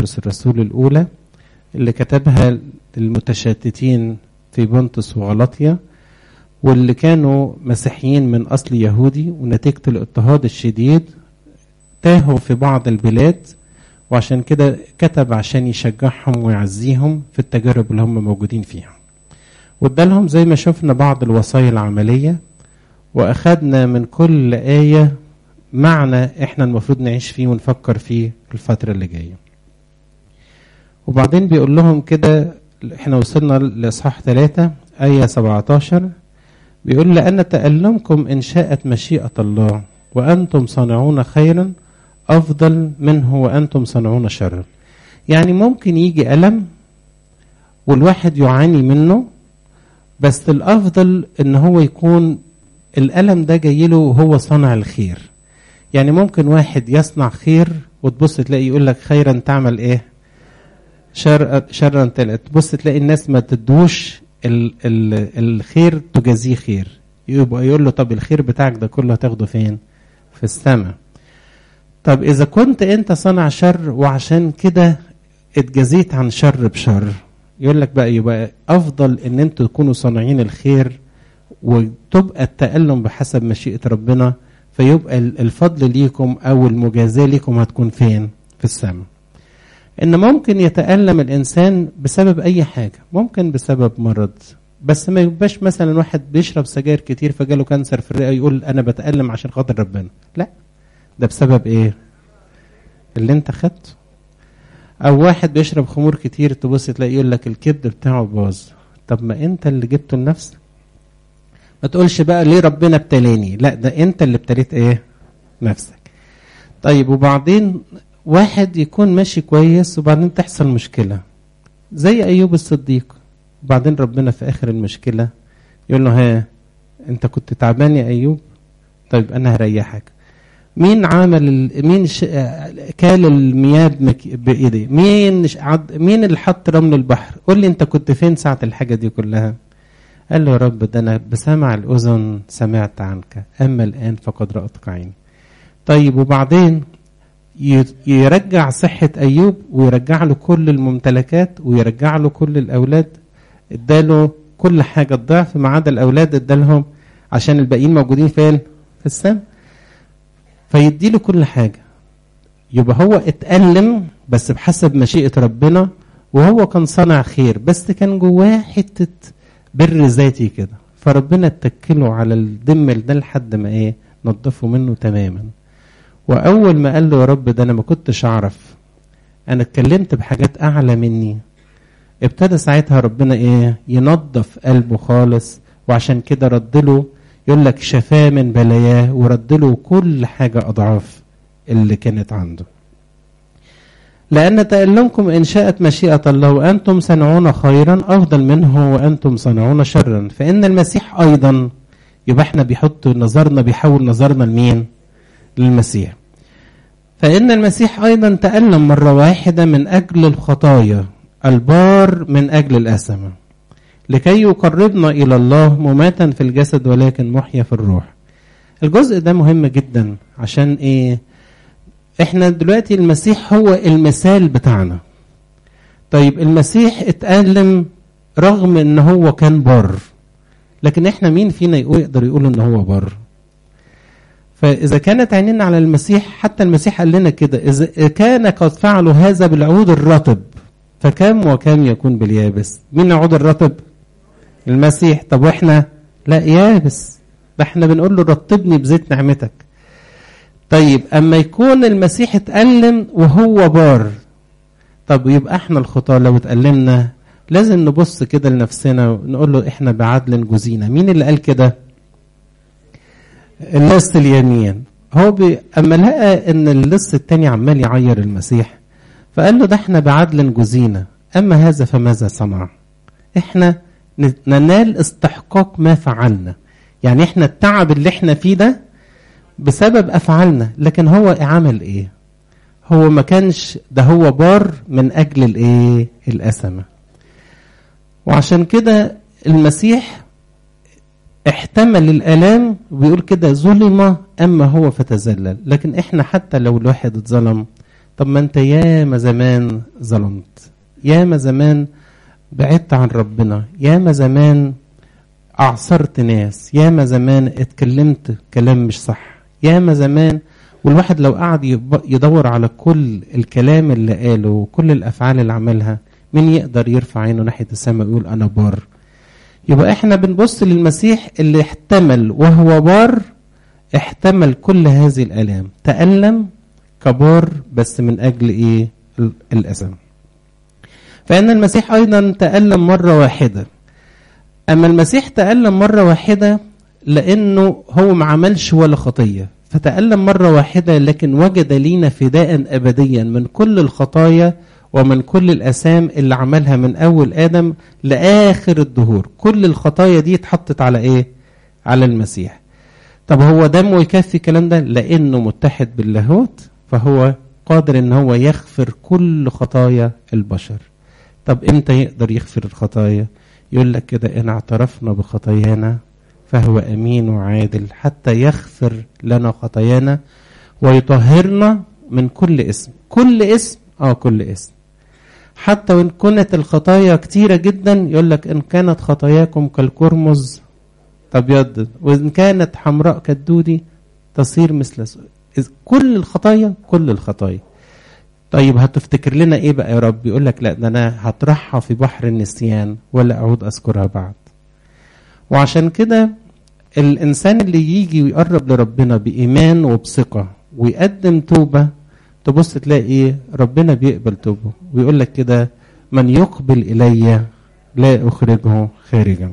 بطرس الرسول الأولى اللي كتبها للمتشتتين في بونتس وغلطيا واللي كانوا مسيحيين من أصل يهودي ونتيجة الاضطهاد الشديد تاهوا في بعض البلاد وعشان كده كتب عشان يشجعهم ويعزيهم في التجارب اللي هم موجودين فيها وادالهم زي ما شفنا بعض الوصايا العملية وأخدنا من كل آية معنى احنا المفروض نعيش فيه ونفكر فيه في الفترة اللي جاية وبعدين بيقول لهم كده احنا وصلنا لإصحاح ثلاثة آية 17 بيقول لأن تألمكم إن شاءت مشيئة الله وأنتم صانعون خيرا أفضل منه وأنتم صانعون شرا يعني ممكن يجي ألم والواحد يعاني منه بس الأفضل إن هو يكون الألم ده جاي له وهو صانع الخير يعني ممكن واحد يصنع خير وتبص تلاقي يقول لك خيرا تعمل ايه شر شرا تبص تلاقي الناس ما تدوش ال ال الخير تجازيه خير يبقى يقول له طب الخير بتاعك ده كله هتاخده فين في السماء طب اذا كنت انت صنع شر وعشان كده اتجزيت عن شر بشر يقول لك بقى يبقى افضل ان انتوا تكونوا صانعين الخير وتبقى التألم بحسب مشيئة ربنا فيبقى الفضل ليكم او المجازاه ليكم هتكون فين في السماء ان ممكن يتالم الانسان بسبب اي حاجه ممكن بسبب مرض بس ما يبقاش مثلا واحد بيشرب سجاير كتير فجاله كانسر في الرئه يقول انا بتالم عشان خاطر ربنا لا ده بسبب ايه اللي انت خدته او واحد بيشرب خمور كتير تبص تلاقي يقول لك الكبد بتاعه باظ طب ما انت اللي جبته لنفسك ما تقولش بقى ليه ربنا ابتلاني لا ده انت اللي ابتليت ايه نفسك طيب وبعدين واحد يكون ماشي كويس وبعدين تحصل مشكلة زي أيوب الصديق وبعدين ربنا في آخر المشكلة يقول له ها أنت كنت تعبان يا أيوب طيب أنا هريحك مين عمل مين ش... كال المياه بإيدي مين ش... عد... مين اللي حط رمل البحر قول لي أنت كنت فين ساعة الحاجة دي كلها قال له يا رب ده أنا بسمع الأذن سمعت عنك أما الآن فقد رأتك عيني طيب وبعدين يرجع صحة أيوب ويرجع له كل الممتلكات ويرجع له كل الأولاد اداله كل حاجة الضعف ما عدا الأولاد ادالهم عشان الباقيين موجودين فين؟ في السماء فيدي له كل حاجة يبقى هو اتألم بس بحسب مشيئة ربنا وهو كان صنع خير بس كان جواه حتة بر ذاتي كده فربنا اتكله على الدم ده لحد ما ايه نضفه منه تماما واول ما قال له يا رب ده انا ما كنتش اعرف انا اتكلمت بحاجات اعلى مني ابتدى ساعتها ربنا ايه ينظف قلبه خالص وعشان كده رد له يقول لك شفاه من بلاياه ورد له كل حاجه اضعاف اللي كانت عنده لأن تألمكم إن شاءت مشيئة الله وأنتم صنعون خيرا أفضل منه وأنتم صنعون شرا فإن المسيح أيضا يبقى احنا بيحط نظرنا بيحول نظرنا لمين؟ للمسيح فإن المسيح أيضا تألم مرة واحدة من أجل الخطايا البار من أجل الأسمة لكي يقربنا إلى الله مماتا في الجسد ولكن محيا في الروح الجزء ده مهم جدا عشان إيه احنا دلوقتي المسيح هو المثال بتاعنا طيب المسيح اتألم رغم ان هو كان بر لكن احنا مين فينا يقول يقدر يقول ان هو بر فإذا كانت عينينا على المسيح حتى المسيح قال لنا كده إذا كان قد فعلوا هذا بالعود الرطب فكم وكم يكون باليابس مين العود الرطب المسيح طب واحنا لا يابس ده احنا بنقول له رطبني بزيت نعمتك طيب اما يكون المسيح اتألم وهو بار طب يبقى احنا الخطاة لو اتألمنا لازم نبص كده لنفسنا ونقول له احنا بعدل جزينا مين اللي قال كده اللص اليمين هو بي... اما لقى ان اللص التاني عمال يعير المسيح فقال له ده احنا بعدل جزينا اما هذا فماذا صنع احنا ننال استحقاق ما فعلنا يعني احنا التعب اللي احنا فيه ده بسبب افعالنا لكن هو عمل ايه هو ما كانش ده هو بار من اجل الايه الاسمه وعشان كده المسيح احتمل الالام وبيقول كده ظلم اما هو فتذلل لكن احنا حتى لو الواحد اتظلم طب ما انت ياما زمان ظلمت ياما زمان بعدت عن ربنا ياما زمان أعصرت ناس ياما زمان اتكلمت كلام مش صح ياما زمان والواحد لو قعد يدور على كل الكلام اللي قاله وكل الأفعال اللي عملها مين يقدر يرفع عينه ناحية السماء ويقول أنا بار يبقى احنا بنبص للمسيح اللي احتمل وهو بار احتمل كل هذه الآلام تألم كبار بس من أجل إيه الأسم فإن المسيح أيضا تألم مرة واحدة أما المسيح تألم مرة واحدة لأنه هو ما عملش ولا خطية فتألم مرة واحدة لكن وجد لينا فداء أبديا من كل الخطايا ومن كل الأسام اللي عملها من أول آدم لآخر الدهور كل الخطايا دي اتحطت على إيه؟ على المسيح طب هو دمه يكفي الكلام ده لأنه متحد باللاهوت فهو قادر ان هو يغفر كل خطايا البشر طب امتى يقدر يغفر الخطايا يقول لك كده ان اعترفنا بخطايانا فهو امين وعادل حتى يغفر لنا خطايانا ويطهرنا من كل اسم كل اسم اه كل اسم حتى وان كانت الخطايا كتيرة جدا يقول لك ان كانت خطاياكم كالكرمز تبيض وان كانت حمراء كالدودي تصير مثل كل الخطايا كل الخطايا طيب هتفتكر لنا ايه بقى يا رب يقول لك لا ده انا هطرحها في بحر النسيان ولا اعود اذكرها بعد وعشان كده الانسان اللي يجي ويقرب لربنا بايمان وبثقه ويقدم توبه تبص تلاقي ايه ربنا بيقبل توبه ويقول لك كده من يقبل الي لا اخرجه خارجا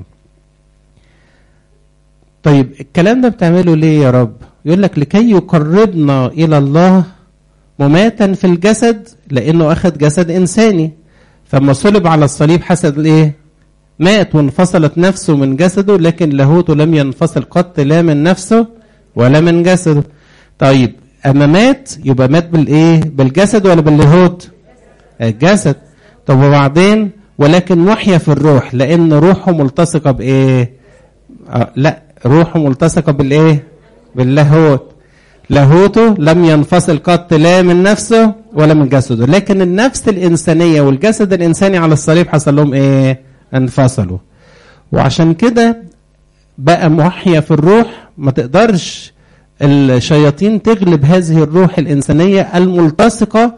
طيب الكلام ده بتعمله ليه يا رب يقول لك لكي يقربنا الى الله مماتا في الجسد لانه اخذ جسد انساني فما صلب على الصليب حسد ايه مات وانفصلت نفسه من جسده لكن لاهوته لم ينفصل قط لا من نفسه ولا من جسده طيب اما مات يبقى مات بالايه بالجسد ولا باللاهوت الجسد طب وبعدين ولكن محيا في الروح لان روحه ملتصقه بايه آه لا روحه ملتصقه بالايه باللاهوت لاهوته لم ينفصل قط لا من نفسه ولا من جسده لكن النفس الإنسانية والجسد الإنساني على الصليب حصل لهم إيه انفصلوا وعشان كده بقى محيا في الروح ما تقدرش الشياطين تغلب هذه الروح الإنسانية الملتصقة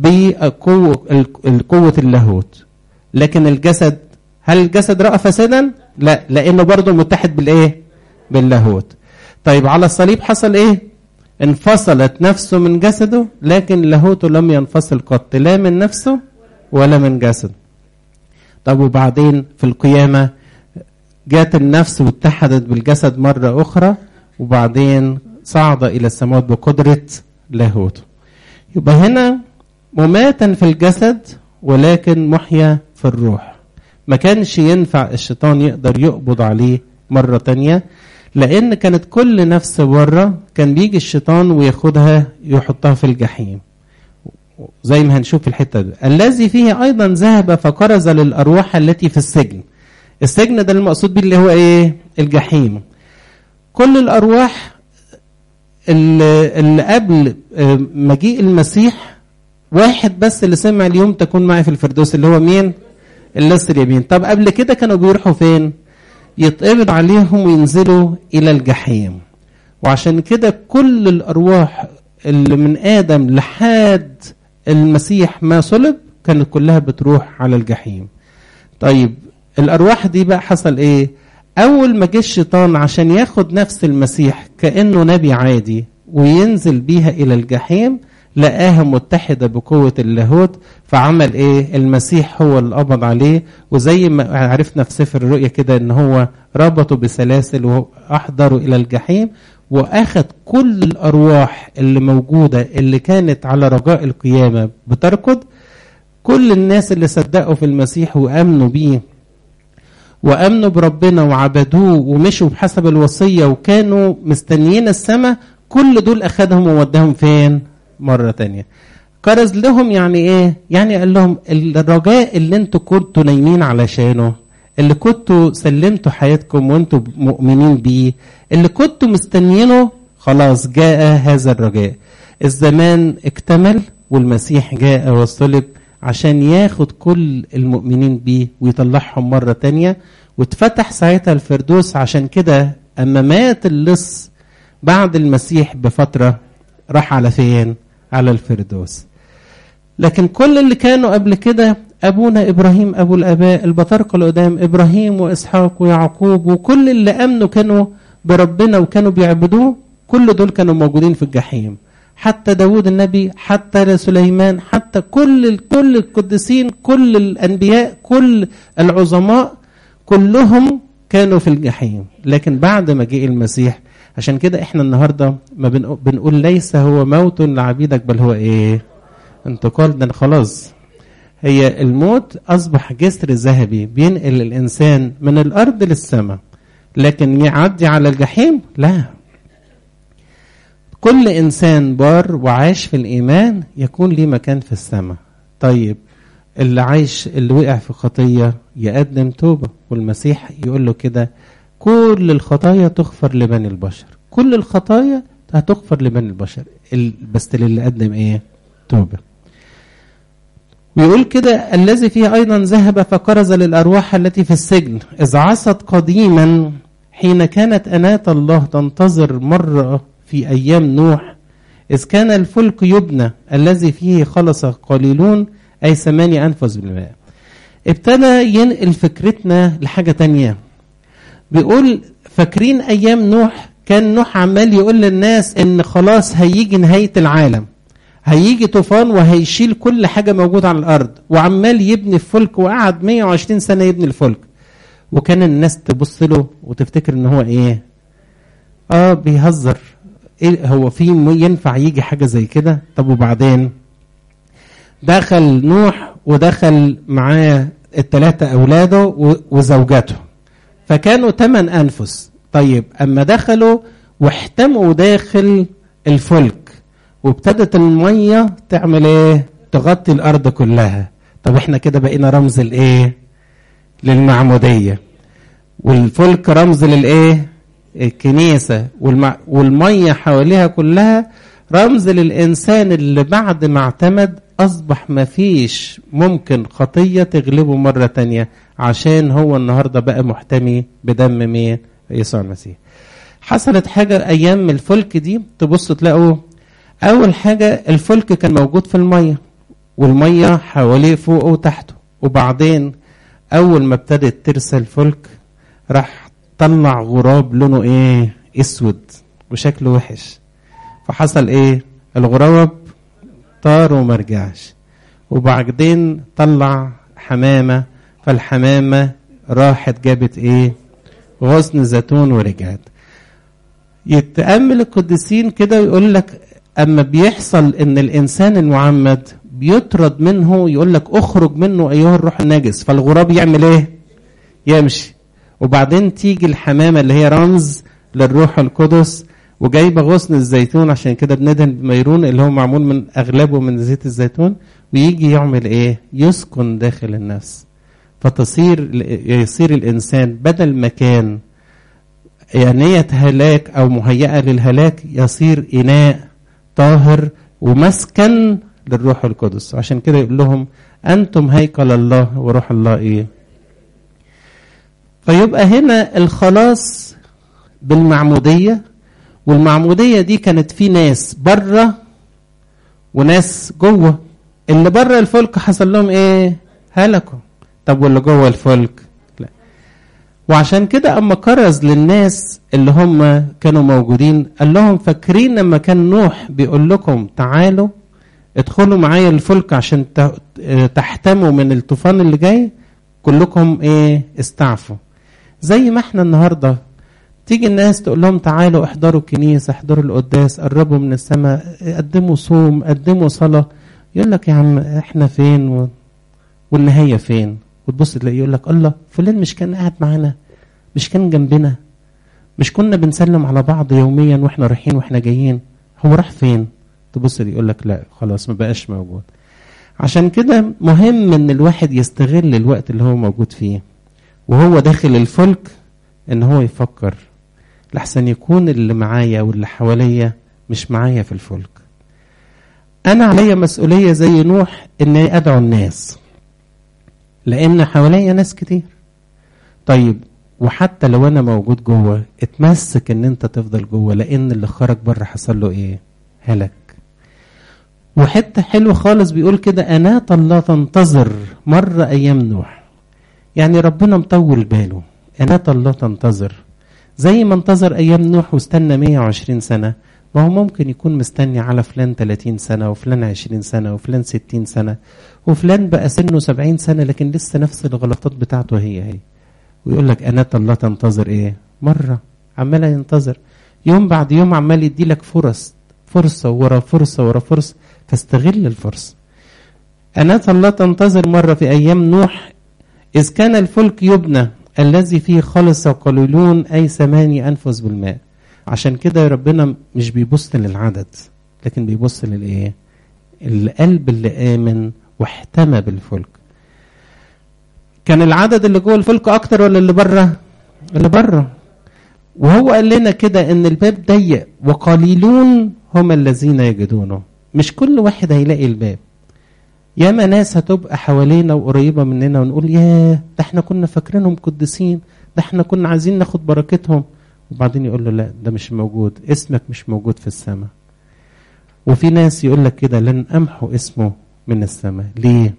بقوة اللاهوت لكن الجسد هل الجسد رأى فسادا؟ لا لأنه برضه متحد بالإيه؟ باللاهوت طيب على الصليب حصل إيه؟ انفصلت نفسه من جسده لكن لاهوته لم ينفصل قط لا من نفسه ولا من جسده طب وبعدين في القيامة جات النفس واتحدت بالجسد مرة أخرى وبعدين صعد إلى السماوات بقدرة لاهوته يبقى هنا مماتا في الجسد ولكن محيا في الروح ما كانش ينفع الشيطان يقدر يقبض عليه مرة تانية لأن كانت كل نفس بره كان بيجي الشيطان وياخدها يحطها في الجحيم زي ما هنشوف في الحتة دي الذي فيه أيضا ذهب فكرز للأرواح التي في السجن السجن ده المقصود بيه اللي هو إيه الجحيم كل الأرواح اللي, اللي قبل مجيء المسيح واحد بس اللي سمع اليوم تكون معي في الفردوس اللي هو مين اللص اليمين طب قبل كده كانوا بيروحوا فين يتقبض عليهم وينزلوا إلى الجحيم وعشان كده كل الأرواح اللي من آدم لحد المسيح ما صلب كانت كلها بتروح على الجحيم طيب الأرواح دي بقى حصل إيه أول ما جه الشيطان عشان ياخد نفس المسيح كأنه نبي عادي وينزل بيها إلى الجحيم لقاها متحدة بقوة اللاهوت فعمل ايه المسيح هو اللي قبض عليه وزي ما عرفنا في سفر الرؤيا كده ان هو ربطه بسلاسل واحضره الى الجحيم واخد كل الارواح اللي موجودة اللي كانت على رجاء القيامة بتركض كل الناس اللي صدقوا في المسيح وامنوا بيه وامنوا بربنا وعبدوه ومشوا بحسب الوصية وكانوا مستنيين السماء كل دول اخدهم ووداهم فين مرة تانية كرز لهم يعني ايه يعني قال لهم الرجاء اللي انتوا كنتوا نايمين علشانه اللي كنتوا سلمتوا حياتكم وانتوا مؤمنين بيه اللي كنتوا مستنيينه خلاص جاء هذا الرجاء الزمان اكتمل والمسيح جاء وصلب عشان ياخد كل المؤمنين بيه ويطلعهم مرة تانية واتفتح ساعتها الفردوس عشان كده أما مات اللص بعد المسيح بفترة راح على فين؟ على الفردوس لكن كل اللي كانوا قبل كده أبونا إبراهيم أبو الآباء البطارقة القدام إبراهيم وإسحاق ويعقوب وكل اللي آمنوا كانوا بربنا وكانوا بيعبدوه كل دول كانوا موجودين في الجحيم حتى داود النبي حتى سليمان حتى كل كل القديسين كل الأنبياء كل العظماء كلهم كانوا في الجحيم لكن بعد ما جه المسيح عشان كده احنا النهارده ما بنقول ليس هو موت لعبيدك بل هو ايه انتقال ده خلاص هي الموت اصبح جسر ذهبي بينقل الانسان من الارض للسماء لكن يعدي على الجحيم لا كل انسان بار وعاش في الايمان يكون ليه مكان في السماء طيب اللي عايش اللي وقع في خطيه يقدم توبه والمسيح يقول له كده كل الخطايا تغفر لبني البشر كل الخطايا هتغفر لبني البشر بس للي قدم ايه توبه ويقول كده الذي فيه ايضا ذهب فكرز للارواح التي في السجن اذ عصت قديما حين كانت اناه الله تنتظر مره في ايام نوح اذ كان الفلك يبنى الذي فيه خلص قليلون اي ثمانية انفس بالماء ابتدى ينقل فكرتنا لحاجه تانية بيقول فاكرين ايام نوح كان نوح عمال يقول للناس ان خلاص هيجي نهايه العالم هيجي طوفان وهيشيل كل حاجه موجوده على الارض وعمال يبني الفلك وقعد 120 سنه يبني الفلك وكان الناس تبص له وتفتكر ان هو ايه اه بيهزر إيه هو في ينفع يجي حاجه زي كده طب وبعدين دخل نوح ودخل معاه الثلاثه اولاده وزوجته فكانوا ثمان انفس طيب اما دخلوا واحتموا داخل الفلك وابتدت الميه تعمل ايه تغطي الارض كلها طب احنا كده بقينا رمز الايه للمعموديه والفلك رمز للايه الكنيسه والمع... والميه حواليها كلها رمز للانسان اللي بعد ما اعتمد اصبح ما فيش ممكن خطيه تغلبه مره تانية عشان هو النهارده بقى محتمي بدم مين يسوع المسيح حصلت حاجه ايام الفلك دي تبصوا تلاقوا اول حاجه الفلك كان موجود في الميه والميه حواليه فوق وتحته وبعدين اول ما ابتدت ترسى الفلك راح طلع غراب لونه ايه اسود وشكله وحش فحصل ايه الغراب طار وما رجعش وبعدين طلع حمامه فالحمامه راحت جابت ايه غصن زيتون ورجعت يتامل القديسين كده ويقول لك اما بيحصل ان الانسان المعمد بيطرد منه يقول لك اخرج منه ايها الروح النجس فالغراب يعمل ايه يمشي وبعدين تيجي الحمامه اللي هي رمز للروح القدس وجايبه غصن الزيتون عشان كده بندهن بميرون اللي هو معمول من اغلبه من زيت الزيتون ويجي يعمل ايه يسكن داخل النفس فتصير يصير الانسان بدل ما كان آنية هلاك أو مهيئة للهلاك يصير إناء طاهر ومسكن للروح القدس عشان كده يقول لهم أنتم هيكل الله وروح الله إيه فيبقى هنا الخلاص بالمعمودية والمعمودية دي كانت في ناس بره وناس جوه اللي بره الفلك حصل لهم ايه هلكوا طب واللي جوه الفلك لا وعشان كده اما كرز للناس اللي هم كانوا موجودين قال لهم فاكرين لما كان نوح بيقول لكم تعالوا ادخلوا معايا الفلك عشان تحتموا من الطوفان اللي جاي كلكم ايه استعفوا زي ما احنا النهارده تيجي الناس تقول لهم تعالوا احضروا الكنيسه احضروا القداس قربوا من السماء قدموا صوم قدموا صلاه يقول لك يا عم احنا فين و... والنهايه فين وتبص تلاقيه يقول لك الله فلان مش كان قاعد معانا مش كان جنبنا مش كنا بنسلم على بعض يوميا واحنا رايحين واحنا جايين هو راح فين تبص يقول لك لا خلاص ما بقاش موجود عشان كده مهم ان الواحد يستغل الوقت اللي هو موجود فيه وهو داخل الفلك ان هو يفكر لحسن يكون اللي معايا واللي حواليا مش معايا في الفلك انا عليا مسؤوليه زي نوح اني ادعو الناس لان حواليا ناس كتير طيب وحتى لو انا موجود جوه اتمسك ان انت تفضل جوه لان اللي خرج بره حصل له ايه هلك وحته حلوه خالص بيقول كده انات الله تنتظر مر ايام نوح يعني ربنا مطول باله انات الله تنتظر زي ما انتظر ايام نوح واستنى 120 سنه ما هو ممكن يكون مستني على فلان 30 سنه وفلان 20 سنه وفلان 60 سنه وفلان بقى سنه 70 سنه لكن لسه نفس الغلطات بتاعته هي هي ويقول لك انات الله تنتظر ايه مره عمال ينتظر يوم بعد يوم عمال يدي لك فرص فرصه ورا فرصه ورا فرصه فاستغل الفرصه انات الله تنتظر مره في ايام نوح اذ كان الفلك يبنى الذي فيه خلص قليلون اي ثماني انفس بالماء عشان كده ربنا مش بيبص للعدد لكن بيبص للايه القلب اللي امن واحتمى بالفلك كان العدد اللي جوه الفلك اكتر ولا اللي بره اللي بره وهو قال لنا كده ان الباب ضيق وقليلون هم الذين يجدونه مش كل واحد هيلاقي الباب ياما ناس هتبقى حوالينا وقريبه مننا ونقول ياه ده احنا كنا فاكرينهم قديسين ده احنا كنا عايزين ناخد بركتهم وبعدين يقول له لا ده مش موجود اسمك مش موجود في السماء وفي ناس يقول لك كده لن امحو اسمه من السماء ليه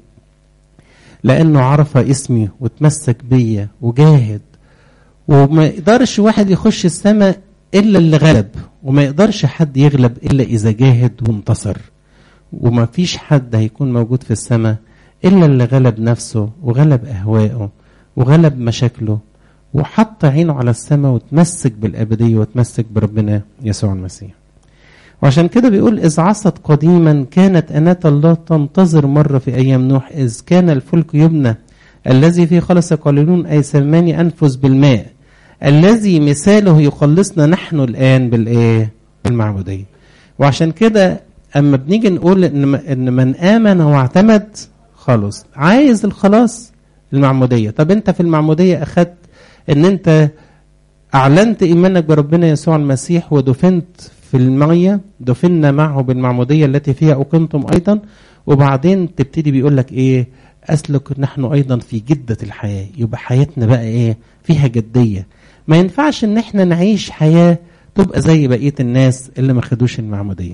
لانه عرف اسمي وتمسك بيا وجاهد وما يقدرش واحد يخش السماء الا اللي غلب وما يقدرش حد يغلب الا اذا جاهد وانتصر وما فيش حد هيكون موجود في السماء الا اللي غلب نفسه وغلب اهوائه وغلب مشاكله وحط عينه على السماء وتمسك بالابديه وتمسك بربنا يسوع المسيح وعشان كده بيقول إذ عصت قديما كانت أناة الله تنتظر مرة في أيام نوح إذ كان الفلك يبنى الذي فيه خلص قليلون أي ثماني أنفس بالماء الذي مثاله يخلصنا نحن الآن بالإيه؟ بالمعبودية وعشان كده أما بنيجي نقول إن إن من آمن واعتمد خلاص عايز الخلاص المعمودية طب أنت في المعمودية أخدت إن أنت أعلنت إيمانك بربنا يسوع المسيح ودفنت في المية دفنا معه بالمعمودية التي فيها أقمتم أيضا وبعدين تبتدي بيقول لك إيه أسلك نحن أيضا في جدة الحياة يبقى حياتنا بقى إيه فيها جدية ما ينفعش إن إحنا نعيش حياة تبقى زي بقية الناس اللي ما خدوش المعمودية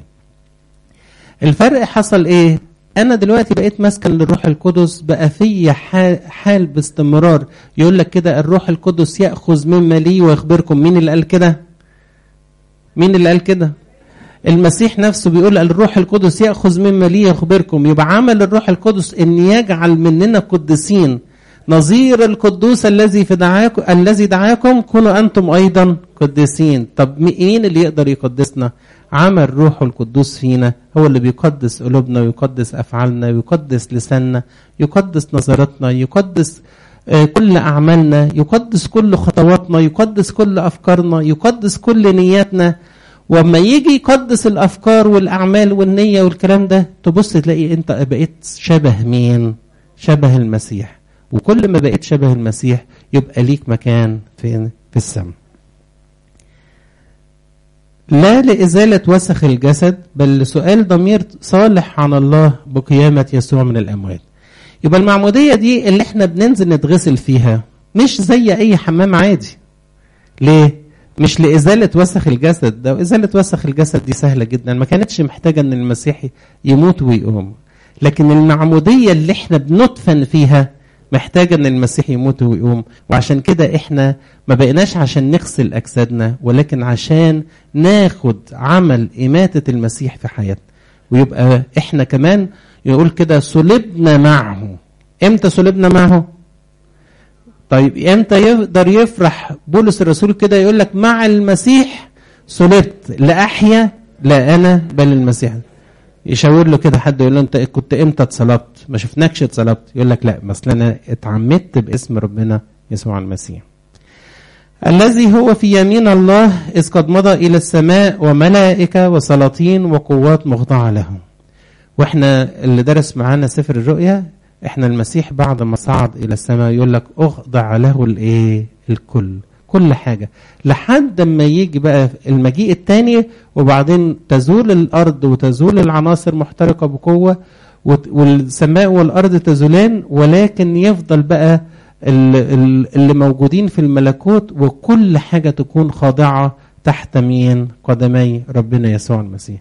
الفرق حصل إيه أنا دلوقتي بقيت ماسكا للروح القدس بقى في حال باستمرار يقول لك كده الروح القدس يأخذ مما لي ويخبركم مين اللي قال كده مين اللي قال كده المسيح نفسه بيقول الروح القدس ياخذ مما لي يخبركم يبقى عمل الروح القدس ان يجعل مننا قديسين نظير القدوس الذي في دعاكم الذي دعاكم كونوا انتم ايضا قديسين طب مين اللي يقدر يقدسنا عمل روح القدوس فينا هو اللي بيقدس قلوبنا ويقدس افعالنا ويقدس لساننا يقدس نظراتنا يقدس كل أعمالنا يقدس كل خطواتنا يقدس كل أفكارنا يقدس كل نياتنا وما يجي يقدس الأفكار والأعمال والنية والكلام ده تبص تلاقي أنت بقيت شبه مين شبه المسيح وكل ما بقيت شبه المسيح يبقى ليك مكان في في السماء لا لإزالة وسخ الجسد بل لسؤال ضمير صالح عن الله بقيامة يسوع من الأموات يبقى المعمودية دي اللي احنا بننزل نتغسل فيها مش زي أي حمام عادي ليه؟ مش لإزالة وسخ الجسد ده إزالة وسخ الجسد دي سهلة جدا ما كانتش محتاجة أن المسيح يموت ويقوم لكن المعمودية اللي احنا بندفن فيها محتاجة أن المسيح يموت ويقوم وعشان كده احنا ما بقيناش عشان نغسل أجسادنا ولكن عشان ناخد عمل إماتة المسيح في حياتنا ويبقى احنا كمان يقول كده صلبنا معه امتى صلبنا معه طيب امتى يقدر يفرح بولس الرسول كده يقول لك مع المسيح صلبت لا احيا لا انا بل المسيح يشاور له كده حد يقول له انت كنت امتى اتصلبت ما شفناكش اتصلبت يقول لك لا مثلا انا اتعمدت باسم ربنا يسوع المسيح الذي هو في يمين الله إذ قد مضى إلى السماء وملائكة وسلاطين وقوات مخضعة له واحنا اللي درس معانا سفر الرؤيا احنا المسيح بعد ما صعد الى السماء يقول لك اخضع له الايه الكل كل حاجة لحد ما يجي بقى المجيء التاني وبعدين تزول الأرض وتزول العناصر محترقة بقوة والسماء والأرض تزولان ولكن يفضل بقى اللي موجودين في الملكوت وكل حاجة تكون خاضعة تحت مين قدمي ربنا يسوع المسيح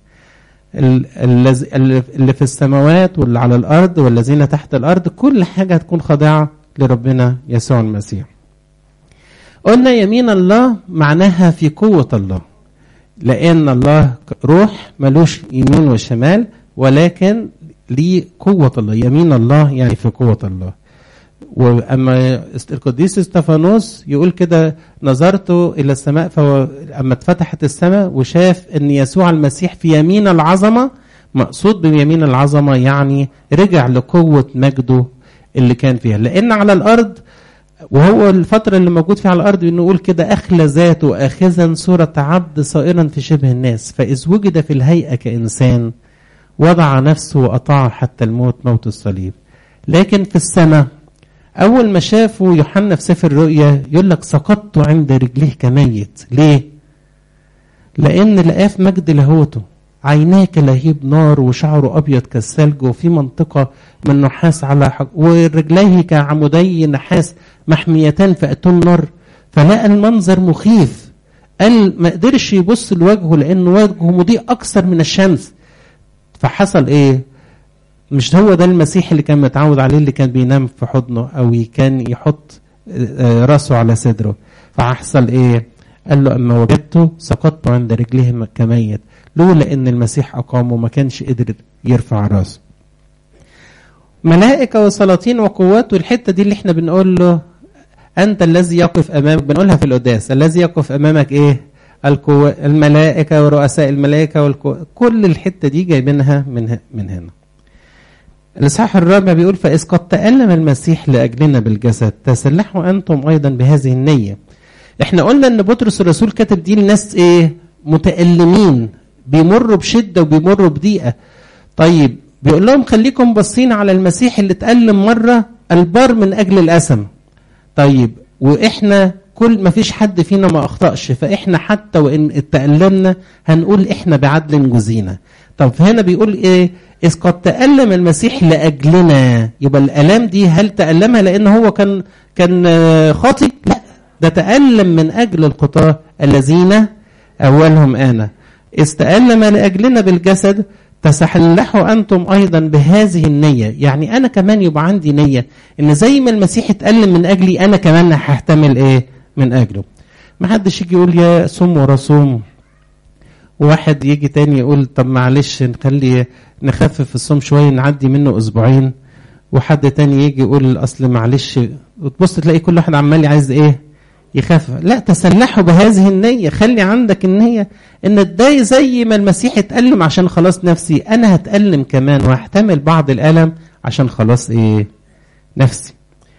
اللي في السماوات واللي على الأرض والذين تحت الأرض كل حاجة تكون خاضعة لربنا يسوع المسيح قلنا يمين الله معناها في قوة الله لأن الله روح ملوش يمين وشمال ولكن ليه قوة الله يمين الله يعني في قوة الله واما القديس استفانوس يقول كده نظرت الى السماء فاما اتفتحت السماء وشاف ان يسوع المسيح في يمين العظمه مقصود بيمين العظمه يعني رجع لقوه مجده اللي كان فيها لان على الارض وهو الفتره اللي موجود فيها على الارض نقول كده اخلى ذاته اخذا صوره عبد صائرا في شبه الناس فاذ وجد في الهيئه كانسان وضع نفسه وأطاع حتى الموت موت الصليب لكن في السماء أول ما شافوا يوحنا في سفر الرؤيا يقول لك سقطت عند رجليه كميت ليه؟ لأن لقاه في مجد لاهوته عيناه كلهيب نار وشعره أبيض كالثلج وفي منطقة من نحاس على حق ورجليه كعمودي نحاس محميتان في أتون نار فلقى المنظر مخيف قال ما قدرش يبص لوجهه لأن وجهه مضيء أكثر من الشمس فحصل ايه مش هو ده المسيح اللي كان متعود عليه اللي كان بينام في حضنه او كان يحط راسه على صدره فحصل ايه قال له اما وجدته سقطت عند رجليه كميت لولا ان المسيح اقامه ما كانش قدر يرفع راسه ملائكة وسلاطين وقوات والحتة دي اللي احنا بنقول له أنت الذي يقف أمامك بنقولها في القداس الذي يقف أمامك إيه القوة الملائكة ورؤساء الملائكة والقوة كل الحتة دي جايبينها من من هنا. الإصحاح الرابع بيقول فإذ قد تألم المسيح لأجلنا بالجسد تسلحوا أنتم أيضا بهذه النية. إحنا قلنا إن بطرس الرسول كاتب دي لناس إيه؟ متألمين بيمروا بشدة وبيمروا بضيقة. طيب بيقول لهم خليكم باصين على المسيح اللي اتألم مرة البار من أجل الأسم. طيب وإحنا كل ما فيش حد فينا ما اخطاش فاحنا حتى وان تألمنا هنقول احنا بعدل جزينا طب هنا بيقول ايه اذ قد تألم المسيح لاجلنا يبقى الالام دي هل تألمها لان هو كان كان خاطئ لا ده تألم من اجل الخطاة الذين اولهم انا اذ تألم لاجلنا بالجسد تسلحوا انتم ايضا بهذه النيه يعني انا كمان يبقى عندي نيه ان زي ما المسيح اتألم من اجلي انا كمان هحتمل ايه من اجله ما حدش يجي يقول يا صوم ورا صوم وواحد يجي تاني يقول طب معلش نخلي نخفف الصوم شويه نعدي منه اسبوعين وحد تاني يجي يقول اصل معلش وتبص تلاقي كل واحد عمال عايز ايه يخفف لا تسلحوا بهذه النية خلي عندك النية ان اتضايق زي ما المسيح اتألم عشان خلاص نفسي انا هتألم كمان واحتمل بعض الألم عشان خلاص ايه نفسي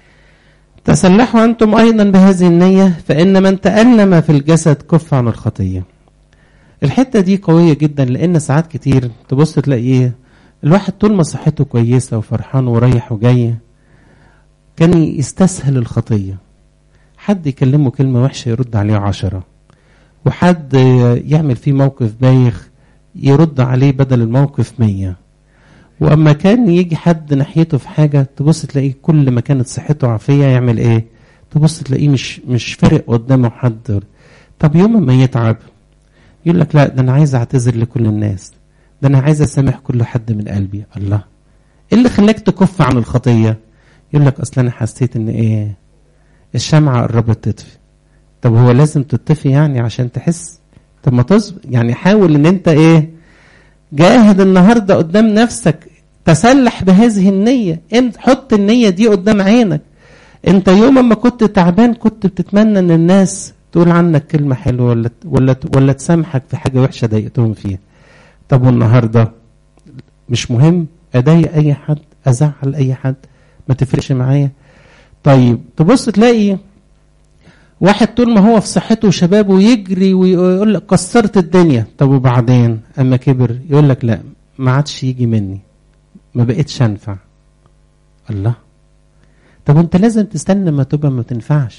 تسلحوا أنتم أيضا بهذه النية فإن من تألم في الجسد كف عن الخطية الحتة دي قوية جدا لأن ساعات كتير تبص تلاقي إيه الواحد طول ما صحته كويسة وفرحان ورايح وجاي كان يستسهل الخطية حد يكلمه كلمة وحشة يرد عليه عشرة وحد يعمل فيه موقف بايخ يرد عليه بدل الموقف مية واما كان يجي حد ناحيته في حاجه تبص تلاقيه كل ما كانت صحته عافيه يعمل ايه تبص تلاقيه مش مش فارق قدامه حد طب يوم ما يتعب يقول لك لا ده انا عايز اعتذر لكل الناس ده انا عايز اسامح كل حد من قلبي الله ايه اللي خلاك تكف عن الخطيه يقول لك اصل انا حسيت ان ايه الشمعه قربت تطفي طب هو لازم تطفي يعني عشان تحس طب ما تصبر يعني حاول ان انت ايه جاهد النهارده قدام نفسك تسلح بهذه النية انت حط النية دي قدام عينك انت يوم ما كنت تعبان كنت بتتمنى ان الناس تقول عنك كلمة حلوة ولا ولا ولا تسامحك في حاجة وحشة ضايقتهم فيها طب والنهارده مش مهم اضايق اي حد ازعل اي حد ما تفرقش معايا طيب تبص تلاقي واحد طول ما هو في صحته وشبابه يجري ويقول لك كسرت الدنيا طب وبعدين اما كبر يقول لك لا ما عادش يجي مني ما بقتش انفع الله طب انت لازم تستنى ما تبقى ما تنفعش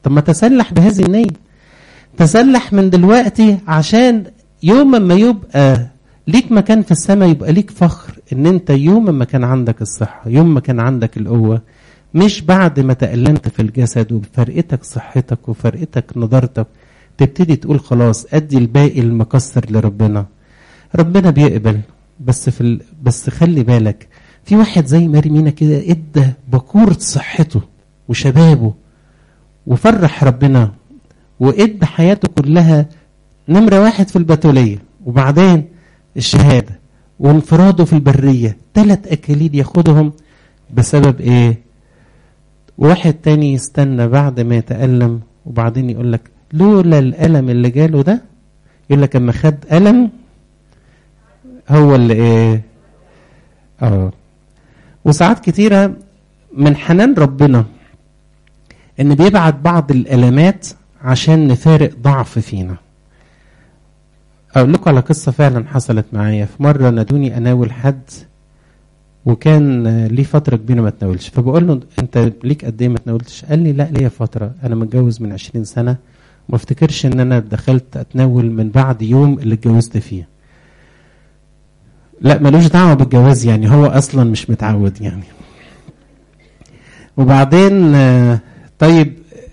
طب ما تسلح بهذه النية تسلح من دلوقتي عشان يوم ما يبقى ليك مكان في السماء يبقى ليك فخر ان انت يوم ما كان عندك الصحة يوم ما كان عندك القوة مش بعد ما تألمت في الجسد وفرقتك صحتك وفرقتك نضارتك تبتدي تقول خلاص ادي الباقي المكسر لربنا ربنا بيقبل بس في ال... بس خلي بالك في واحد زي ماري مينا كده ادى بكورة صحته وشبابه وفرح ربنا وادى حياته كلها نمرة واحد في البتولية وبعدين الشهادة وانفراده في البرية ثلاث أكاليل ياخدهم بسبب إيه واحد تاني يستنى بعد ما يتألم وبعدين يقول لك لولا الألم اللي جاله ده يقول لك اما خد ألم هو اللي إيه اه وساعات كتيرة من حنان ربنا ان بيبعت بعض الالامات عشان نفارق ضعف فينا اقول لكم على قصه فعلا حصلت معايا في مره نادوني اناول حد وكان ليه فتره كبيره ما تناولش فبقول له انت ليك قد ايه ما تناولتش قال لي لا ليا فتره انا متجوز من 20 سنه وما افتكرش ان انا دخلت اتناول من بعد يوم اللي اتجوزت فيه لا ملوش دعوه بالجواز يعني هو اصلا مش متعود يعني وبعدين طيب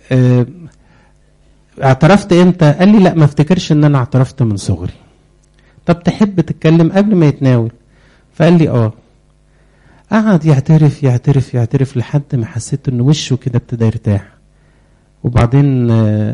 اعترفت امتى قال لي لا ما افتكرش ان انا اعترفت من صغري طب تحب تتكلم قبل ما يتناول فقال لي اه قعد يعترف يعترف يعترف لحد ما حسيت ان وشه كده ابتدى يرتاح وبعدين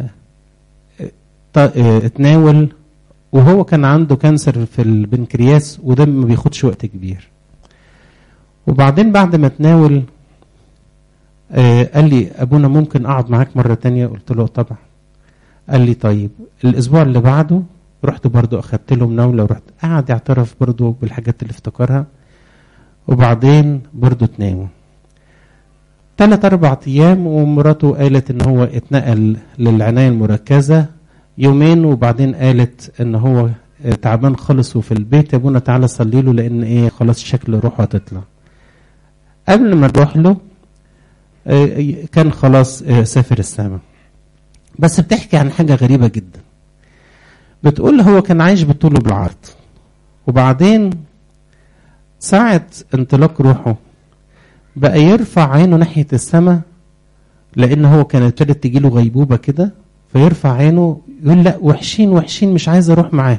اتناول وهو كان عنده كانسر في البنكرياس وده ما بياخدش وقت كبير وبعدين بعد ما تناول قال لي ابونا ممكن اقعد معاك مره تانية قلت له طبعا قال لي طيب الاسبوع اللي بعده رحت برضو اخدت له مناوله ورحت قعد يعترف برضو بالحاجات اللي افتكرها وبعدين برضو تنام ثلاث اربع ايام ومراته قالت ان هو اتنقل للعنايه المركزه يومين وبعدين قالت ان هو تعبان خالص وفي البيت يا ابونا تعالى صلي له لان ايه خلاص شكل روحه هتطلع قبل ما نروح له كان خلاص سافر السماء بس بتحكي عن حاجة غريبة جدا بتقول هو كان عايش بالطول وبالعرض وبعدين ساعة انطلاق روحه بقى يرفع عينه ناحية السماء لأن هو كان ابتدت تجيله غيبوبة كده فيرفع عينه يقول لا وحشين وحشين مش عايز أروح معاه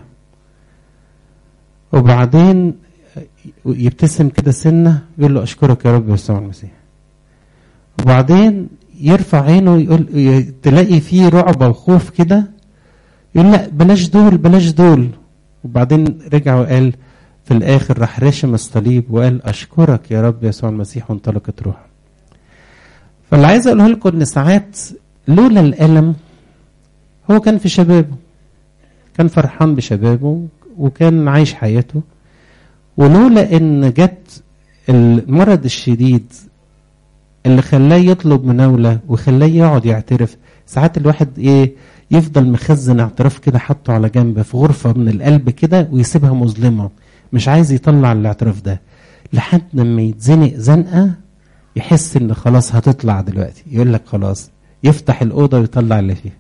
وبعدين يبتسم كده سنة يقول له أشكرك يا رب يسوع المسيح وبعدين يرفع عينه يقول تلاقي فيه رعب وخوف كده يقول لا بلاش دول بلاش دول وبعدين رجع وقال في الاخر راح رشم الصليب وقال اشكرك يا رب يسوع المسيح وانطلقت روحه فاللي عايز اقوله لكم ان ساعات لولا الالم هو كان في شبابه كان فرحان بشبابه وكان عايش حياته ولولا ان جت المرض الشديد اللي خلاه يطلب مناولة وخلاه يقعد يعترف ساعات الواحد ايه يفضل مخزن اعتراف كده حاطه على جنب في غرفة من القلب كده ويسيبها مظلمة مش عايز يطلع الاعتراف ده لحد لما يتزنق زنقة يحس ان خلاص هتطلع دلوقتي يقول لك خلاص يفتح الأوضة ويطلع اللي فيها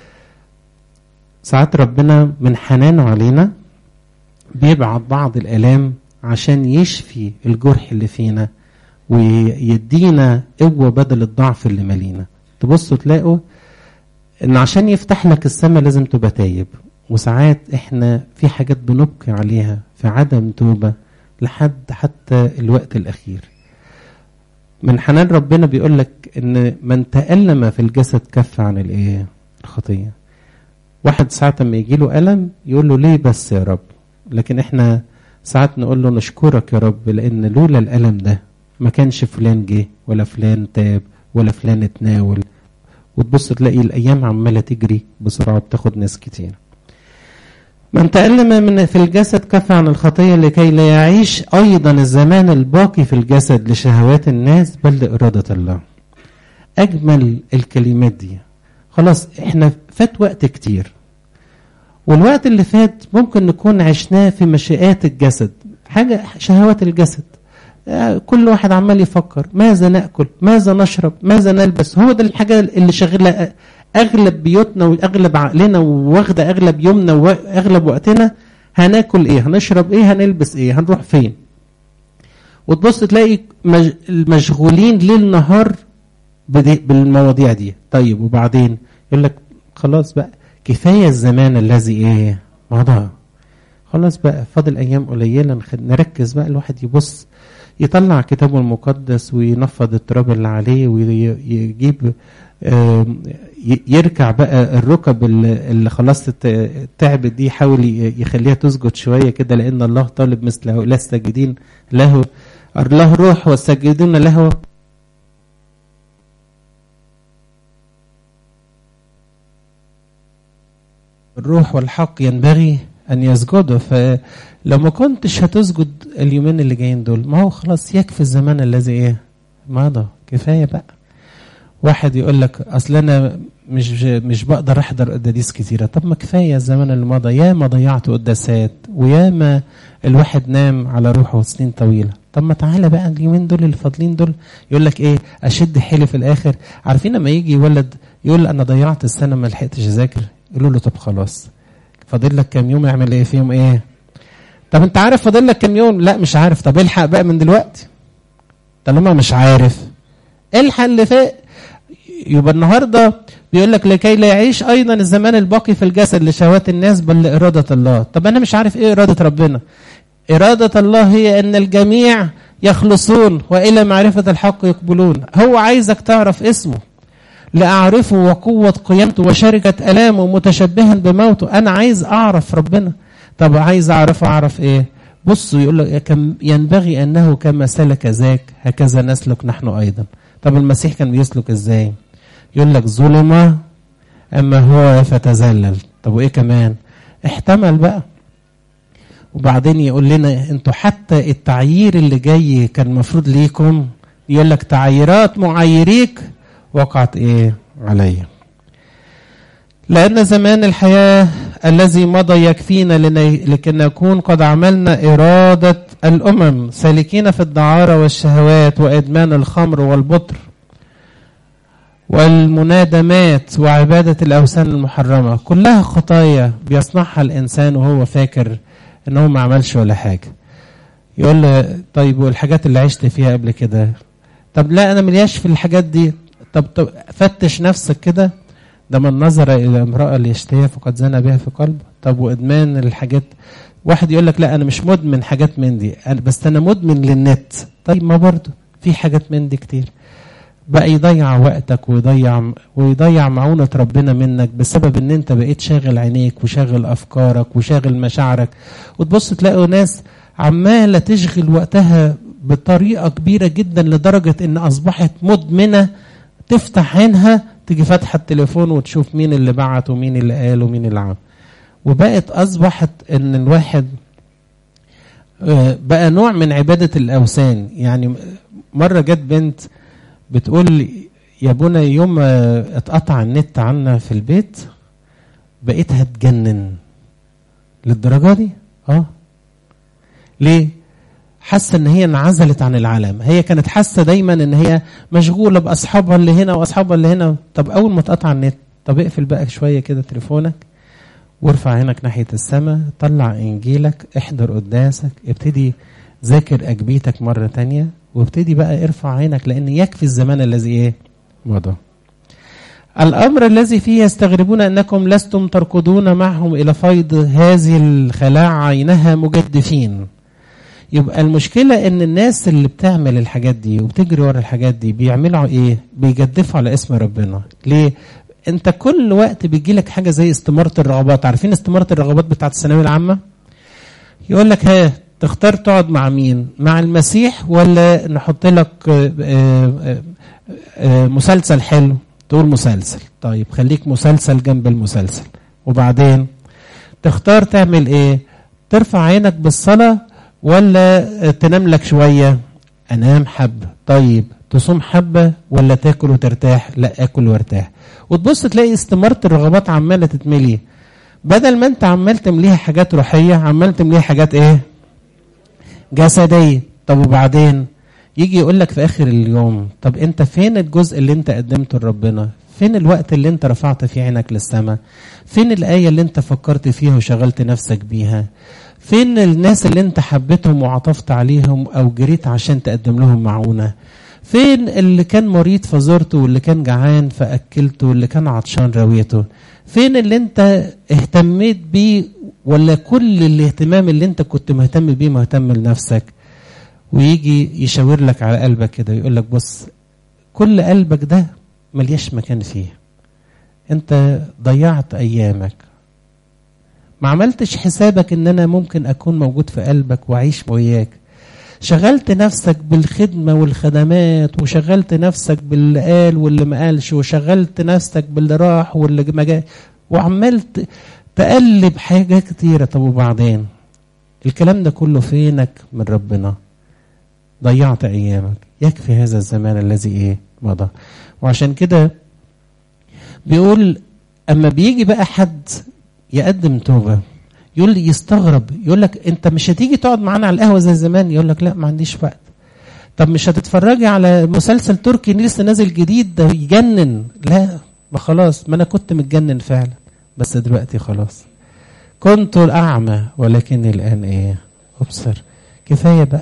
ساعات ربنا من حنانه علينا بيبعت بعض الآلام عشان يشفي الجرح اللي فينا ويدينا قوة بدل الضعف اللي مالينا تبصوا تلاقوا ان عشان يفتح لك السماء لازم تبقى تايب وساعات احنا في حاجات بنبقي عليها في عدم توبة لحد حتى الوقت الأخير من حنان ربنا بيقول لك ان من تألم في الجسد كف عن الايه الخطية واحد ساعة ما يجي له ألم يقول له ليه بس يا رب لكن احنا ساعات نقول له نشكرك يا رب لأن لولا الألم ده ما كانش فلان جه ولا فلان تاب ولا فلان اتناول وتبص تلاقي الايام عماله تجري بسرعه بتاخد ناس كتير من تألم من في الجسد كفى عن الخطية لكي لا يعيش أيضا الزمان الباقي في الجسد لشهوات الناس بل لإرادة الله أجمل الكلمات دي خلاص احنا فات وقت كتير والوقت اللي فات ممكن نكون عشناه في مشيئات الجسد حاجة شهوات الجسد كل واحد عمال يفكر ماذا ناكل ماذا نشرب ماذا نلبس هو ده الحاجه اللي شغله اغلب بيوتنا واغلب عقلنا واخده اغلب يومنا واغلب وقتنا هناكل ايه هنشرب ايه هنلبس ايه هنروح فين وتبص تلاقي مج... المشغولين ليل نهار بدي... بالمواضيع دي طيب وبعدين يقول لك خلاص بقى كفايه الزمان الذي ايه مضى خلاص بقى فاضل ايام قليله نخ- نركز بقى الواحد يبص يطلع كتابه المقدس وينفض التراب اللي عليه ويجيب آم، ي- يركع بقى الركب اللي اللي خلاص ت- تعبت دي يحاول ي- يخليها تسجد شويه كده لان الله طالب مثل هؤلاء الساجدين له له روح والساجدون له الروح والحق ينبغي ان يسجدوا فلو ما كنتش هتسجد اليومين اللي جايين دول ما هو خلاص يكفي الزمان الذي ايه مضى كفايه بقى واحد يقول لك اصل انا مش مش بقدر احضر قداديس كتيره طب ما كفايه الزمن اللي مضى يا ما ضيعت قداسات ويا ما الواحد نام على روحه سنين طويله طب ما تعالى بقى اليومين دول اللي فاضلين دول يقول لك ايه اشد حيلي في الاخر عارفين لما يجي ولد يقول انا ضيعت السنه ما لحقتش اذاكر يقولوا له طب خلاص فاضل لك كام يوم اعمل ايه فيهم ايه طب انت عارف فاضل لك كام يوم لا مش عارف طب الحق بقى من دلوقتي طالما مش عارف الحق اللي فات يبقى النهارده بيقول لك لكي لا يعيش ايضا الزمان الباقي في الجسد لشهوات الناس بل لاراده الله طب انا مش عارف ايه اراده ربنا اراده الله هي ان الجميع يخلصون والى معرفه الحق يقبلون هو عايزك تعرف اسمه لاعرفه وقوه قيامته وشركه الامه متشبها بموته انا عايز اعرف ربنا طب عايز اعرفه اعرف ايه بصوا يقول لك كم ينبغي انه كما سلك ذاك هكذا نسلك نحن ايضا طب المسيح كان بيسلك ازاي يقول لك ظلم اما هو فتذلل طب وايه كمان احتمل بقى وبعدين يقول لنا انتوا حتى التعيير اللي جاي كان المفروض ليكم يقول لك تعييرات معيريك وقعت ايه عليا لأن زمان الحياة الذي مضى يكفينا لني- لكي نكون قد عملنا إرادة الأمم سالكين في الدعارة والشهوات وإدمان الخمر والبطر والمنادمات وعبادة الأوثان المحرمة كلها خطايا بيصنعها الإنسان وهو فاكر إن هو ما عملش ولا حاجة يقول له طيب والحاجات اللي عشت فيها قبل كده طب لا أنا ملياش في الحاجات دي طب, طب فتش نفسك كده ده من نظر إلى امرأة ليشتهيها فقد زنى بها في قلبه طب وإدمان الحاجات واحد يقول لك لا أنا مش مدمن حاجات من دي أنا- بس أنا مدمن للنت طيب ما برضه في حاجات من دي كتير بقى يضيع وقتك ويضيع ويضيع معونة ربنا منك بسبب ان انت بقيت شاغل عينيك وشاغل افكارك وشاغل مشاعرك وتبص تلاقوا ناس عمالة تشغل وقتها بطريقة كبيرة جدا لدرجة ان اصبحت مدمنة تفتح عينها تيجي فاتحة التليفون وتشوف مين اللي بعت ومين اللي قال ومين اللي عمل وبقت اصبحت ان الواحد آه، بقى نوع من عبادة الاوثان يعني مرة جت بنت بتقول يا ابونا يوم ما اتقطع النت عنا في البيت بقيت هتجنن للدرجه دي اه ليه حاسه ان هي انعزلت عن العالم هي كانت حاسه دايما ان هي مشغوله باصحابها اللي هنا واصحابها اللي هنا طب اول ما اتقطع النت طب اقفل بقى شويه كده تليفونك وارفع عينك ناحيه السماء طلع انجيلك احضر قداسك ابتدي ذاكر اجبيتك مره تانية وابتدي بقى ارفع عينك لان يكفي الزمان الذي ايه مضى الامر الذي فيه يستغربون انكم لستم تركضون معهم الى فيض هذه الخلاع عينها مجدفين يبقى المشكلة ان الناس اللي بتعمل الحاجات دي وبتجري ورا الحاجات دي بيعملوا ايه بيجدفوا على اسم ربنا ليه انت كل وقت بيجي لك حاجة زي استمارة الرغبات عارفين استمارة الرغبات بتاعت الثانوية العامة يقول لك ها تختار تقعد مع مين مع المسيح ولا نحط لك آه، آه، آه، مسلسل حلو تقول مسلسل طيب خليك مسلسل جنب المسلسل وبعدين تختار تعمل ايه ترفع عينك بالصلاة ولا تنام لك شوية انام حبة طيب تصوم حبة ولا تاكل وترتاح لا اكل وارتاح وتبص تلاقي استمارة الرغبات عمالة تتملي بدل ما انت عمال تمليها حاجات روحية عمال تمليها حاجات ايه جسدية طب وبعدين يجي يقول لك في اخر اليوم طب انت فين الجزء اللي انت قدمته لربنا فين الوقت اللي انت رفعت فيه عينك للسماء فين الآية اللي انت فكرت فيها وشغلت نفسك بيها فين الناس اللي انت حبيتهم وعطفت عليهم او جريت عشان تقدم لهم معونة فين اللي كان مريض فزرته واللي كان جعان فأكلته واللي كان عطشان رويته فين اللي انت اهتميت بيه ولا كل الاهتمام اللي انت كنت مهتم بيه مهتم لنفسك ويجي يشاور لك على قلبك كده ويقول لك بص كل قلبك ده ملياش مكان فيه انت ضيعت ايامك ما عملتش حسابك ان انا ممكن اكون موجود في قلبك واعيش وياك شغلت نفسك بالخدمة والخدمات وشغلت نفسك باللي قال واللي ما قالش وشغلت نفسك باللي راح واللي ما جاء وعمال تقلب حاجات كتيرة طب وبعدين الكلام ده كله فينك من ربنا ضيعت ايامك يكفي هذا الزمان الذي ايه مضى وعشان كده بيقول اما بيجي بقى حد يقدم توبه يقول لي يستغرب يقول لك انت مش هتيجي تقعد معانا على القهوه زي زمان يقول لك لا ما عنديش وقت طب مش هتتفرجي على مسلسل تركي لسه نازل جديد ده يجنن لا ما خلاص ما انا كنت متجنن فعلا بس دلوقتي خلاص كنت اعمى ولكني الان ايه ابصر كفايه بقى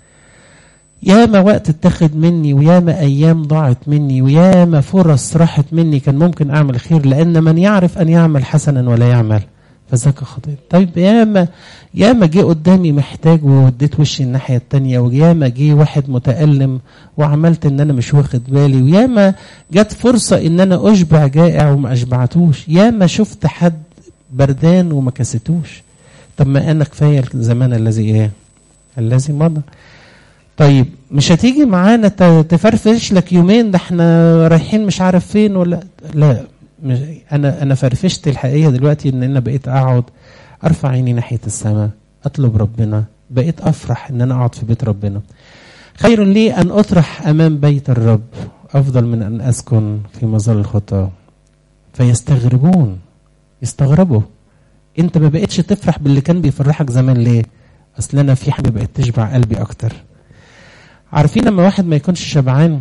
ياما وقت اتخذ مني وياما ايام ضاعت مني وياما فرص راحت مني كان ممكن اعمل خير لان من يعرف ان يعمل حسنا ولا يعمل فذاك خطير طيب ياما ياما جه قدامي محتاج ووديت وشي الناحيه التانية وياما جه واحد متالم وعملت ان انا مش واخد بالي وياما جت فرصه ان انا اشبع جائع وما اشبعتوش ياما شفت حد بردان وما كستوش طب ما انا كفايه الزمان الذي ايه الذي مضى طيب مش هتيجي معانا تفرفش لك يومين ده احنا رايحين مش عارف فين ولا لا مش انا انا فرفشت الحقيقه دلوقتي ان انا بقيت اقعد ارفع عيني ناحيه السماء اطلب ربنا بقيت افرح ان انا اقعد في بيت ربنا خير لي ان اطرح امام بيت الرب افضل من ان اسكن في مظل الخطاه فيستغربون يستغربوا انت ما بقتش تفرح باللي كان بيفرحك زمان ليه اصل انا في حاجه بقت تشبع قلبي اكتر عارفين لما واحد ما يكونش شبعان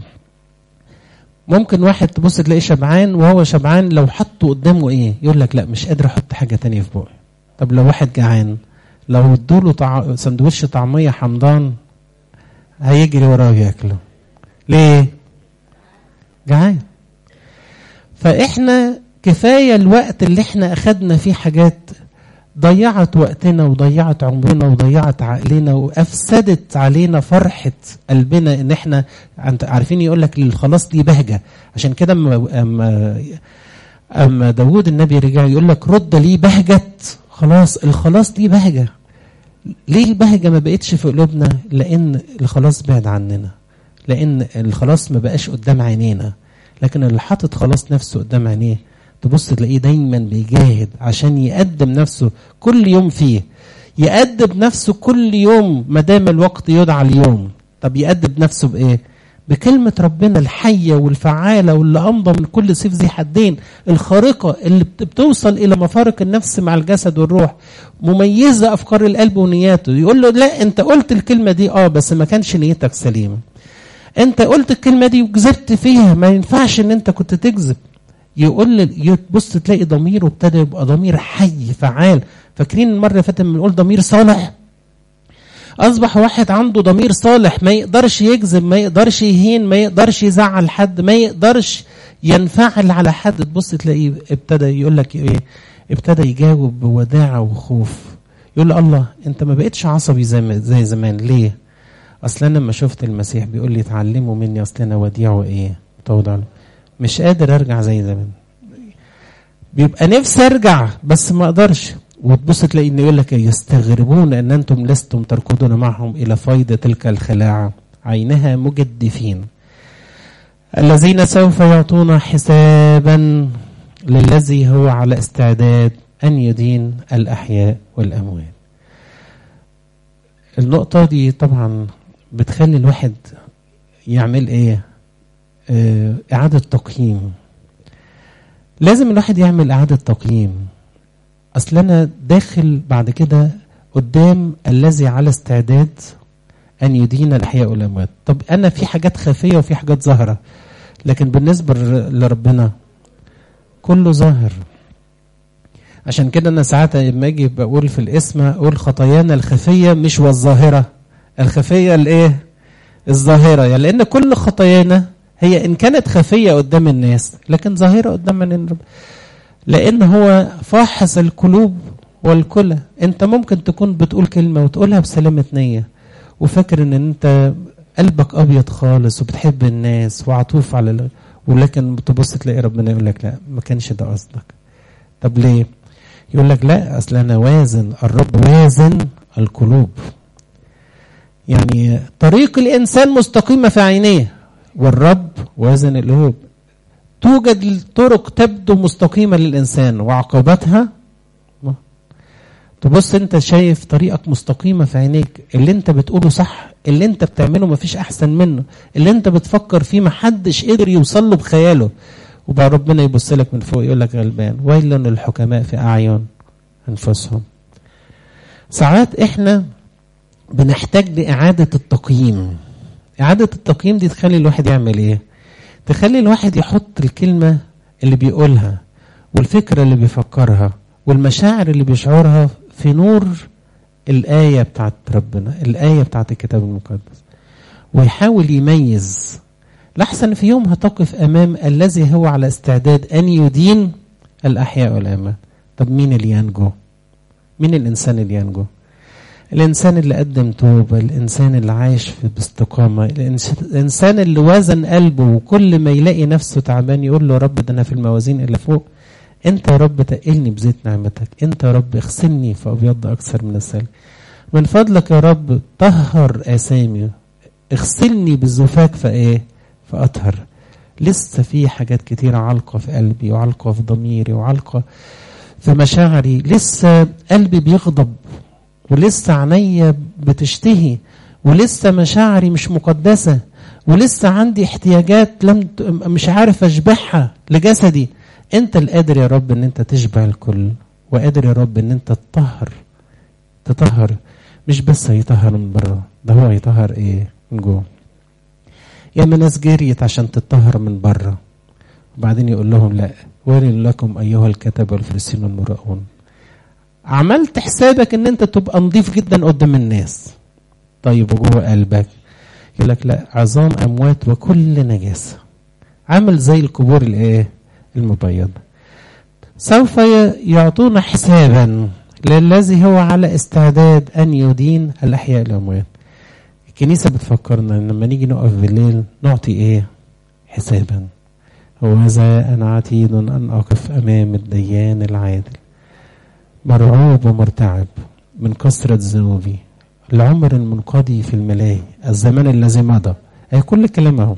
ممكن واحد تبص تلاقيه شبعان وهو شبعان لو حطه قدامه ايه يقول لك لا مش قادر احط حاجه تانية في بوقي طب لو واحد جعان لو ادوله طع... سندوتش طعميه حمضان هيجري وراه ياكله ليه جعان فاحنا كفايه الوقت اللي احنا اخدنا فيه حاجات ضيعت وقتنا وضيعت عمرنا وضيعت عقلنا وافسدت علينا فرحه قلبنا ان احنا عارفين يقول لك الخلاص دي بهجه عشان كده اما اما اما داوود النبي رجع يقول لك رد لي بهجه خلاص الخلاص دي بهجه ليه البهجه ما بقتش في قلوبنا لان الخلاص بعد عننا لان الخلاص ما بقاش قدام عينينا لكن اللي حاطط خلاص نفسه قدام عينيه تبص تلاقيه دايما بيجاهد عشان يقدم نفسه كل يوم فيه يقدم نفسه كل يوم ما دام الوقت يدعى اليوم طب يقدم نفسه بايه بكلمة ربنا الحية والفعالة واللي أمضى من كل سيف ذي حدين الخارقة اللي بتوصل إلى مفارق النفس مع الجسد والروح مميزة أفكار القلب ونياته يقول له لا أنت قلت الكلمة دي آه بس ما كانش نيتك سليمة أنت قلت الكلمة دي وكذبت فيها ما ينفعش إن أنت كنت تكذب يقول يبص تلاقي ضميره ابتدى يبقى ضمير حي فعال فاكرين المره اللي فاتت بنقول ضمير صالح اصبح واحد عنده ضمير صالح ما يقدرش يكذب ما يقدرش يهين ما يقدرش يزعل حد ما يقدرش ينفعل على حد تبص تلاقيه ابتدى يقول لك ايه ابتدى يجاوب بوداعه وخوف يقول له الله انت ما بقتش عصبي زي زي زمان ليه اصل انا لما شفت المسيح بيقول لي اتعلموا مني اصل انا وديع وايه تواضع مش قادر ارجع زي زمان بيبقى نفسي ارجع بس ما اقدرش وتبص تلاقي انه يقول لك يستغربون ان انتم لستم تركضون معهم الى فيض تلك الخلاعه عينها مجدفين الذين سوف يعطون حسابا للذي هو على استعداد ان يدين الاحياء والاموات النقطه دي طبعا بتخلي الواحد يعمل ايه اه اعاده تقييم لازم الواحد يعمل اعاده تقييم اصل انا داخل بعد كده قدام الذي على استعداد ان يدين الاحياء والاموات طب انا في حاجات خفيه وفي حاجات ظاهره لكن بالنسبه لربنا كله ظاهر عشان كده انا ساعات لما اجي بقول في الاسم اقول خطايانا الخفيه مش والظاهره الخفيه الايه الظاهره يعني لان كل خطايانا هي ان كانت خفيه قدام الناس لكن ظاهره قدام الرب لان هو فاحص القلوب والكلى انت ممكن تكون بتقول كلمه وتقولها بسلامه نيه وفاكر ان انت قلبك ابيض خالص وبتحب الناس وعطوف على ال... ولكن تبص تلاقي ربنا يقول لك لا ما كانش ده قصدك طب ليه يقول لك لا اصل انا وازن الرب وازن القلوب يعني طريق الانسان مستقيمه في عينيه والرب وازن القلوب توجد طرق تبدو مستقيمه للانسان وعقوبتها تبص انت شايف طريقك مستقيمة في عينيك اللي انت بتقوله صح اللي انت بتعمله مفيش احسن منه اللي انت بتفكر فيه محدش قدر يوصل له بخياله وبقى ربنا يبص لك من فوق يقول لك غلبان ويل للحكماء في اعين انفسهم ساعات احنا بنحتاج لاعادة التقييم اعادة التقييم دي تخلي الواحد يعمل ايه تخلي الواحد يحط الكلمة اللي بيقولها والفكرة اللي بيفكرها والمشاعر اللي بيشعرها في نور الآية بتاعت ربنا الآية بتاعت الكتاب المقدس ويحاول يميز لحسن في يوم هتقف أمام الذي هو على استعداد أن يدين الأحياء والأموات طب مين اللي ينجو مين الإنسان اللي ينجو الإنسان اللي قدم توبة الإنسان اللي عايش في باستقامة الإنسان اللي وزن قلبه وكل ما يلاقي نفسه تعبان يقول له رب ده أنا في الموازين اللي فوق انت يا رب تقلني بزيت نعمتك انت يا رب اغسلني فابيض اكثر من السلك من فضلك يا رب طهر اسامي اغسلني بالزفاك فايه فاطهر لسه في حاجات كتيرة علقة في قلبي وعلقة في ضميري وعلقة في مشاعري لسه قلبي بيغضب ولسه عينيا بتشتهي ولسه مشاعري مش مقدسة ولسه عندي احتياجات لم مش عارف اشبعها لجسدي انت القادر يا رب ان انت تشبع الكل وقادر يا رب ان انت تطهر تطهر مش بس هيطهر من بره ده هو هيطهر ايه من جوه ياما ناس جريت عشان تطهر من بره وبعدين يقول لهم لا ويل لكم ايها الكتب والفرسين والمراؤون عملت حسابك ان انت تبقى نظيف جدا قدام الناس طيب وجوه قلبك يقول لك لا عظام اموات وكل نجاسه عامل زي القبور الايه المبيضة سوف يعطون حسابا للذي هو على استعداد أن يدين الأحياء الأموات الكنيسة بتفكرنا لما نيجي نقف بالليل نعطي إيه حسابا وماذا أنا عتيد أن أقف أمام الديان العادل مرعوب ومرتعب من كثرة ذنوبي العمر المنقضي في الملاهي الزمان الذي مضى أي كل كلام أهو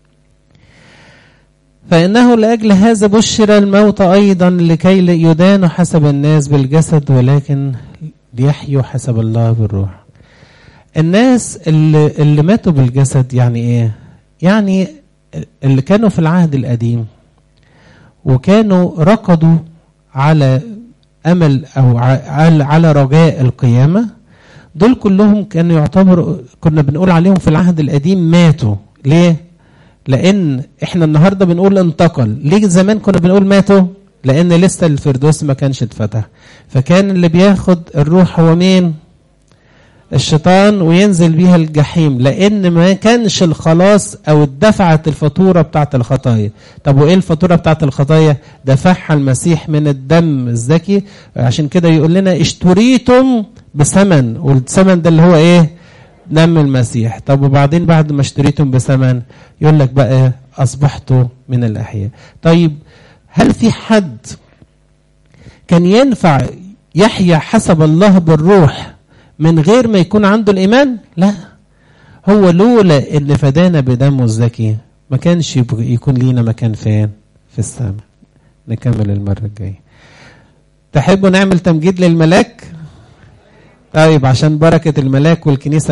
فإنه لأجل هذا بشر الموت أيضا لكي يدان حسب الناس بالجسد ولكن ليحيوا حسب الله بالروح الناس اللي, اللي ماتوا بالجسد يعني إيه يعني اللي كانوا في العهد القديم وكانوا رقدوا على أمل أو على رجاء القيامة دول كلهم كانوا يعتبروا كنا بنقول عليهم في العهد القديم ماتوا ليه لان احنا النهارده بنقول انتقل ليه زمان كنا بنقول ماتوا لان لسه الفردوس ما كانش اتفتح فكان اللي بياخد الروح هو مين الشيطان وينزل بيها الجحيم لان ما كانش الخلاص او اتدفعت الفاتوره بتاعت الخطايا طب وايه الفاتوره بتاعت الخطايا دفعها المسيح من الدم الزكي عشان كده يقول لنا اشتريتم بثمن والثمن ده اللي هو ايه دم المسيح طب وبعدين بعد ما اشتريتم بثمن يقول لك بقى اصبحتوا من الاحياء طيب هل في حد كان ينفع يحيا حسب الله بالروح من غير ما يكون عنده الايمان لا هو لولا ان فدانا بدمه الزكي ما كانش يكون لينا مكان فين في السماء نكمل المره الجايه تحبوا نعمل تمجيد للملاك طيب عشان بركه الملاك والكنيسه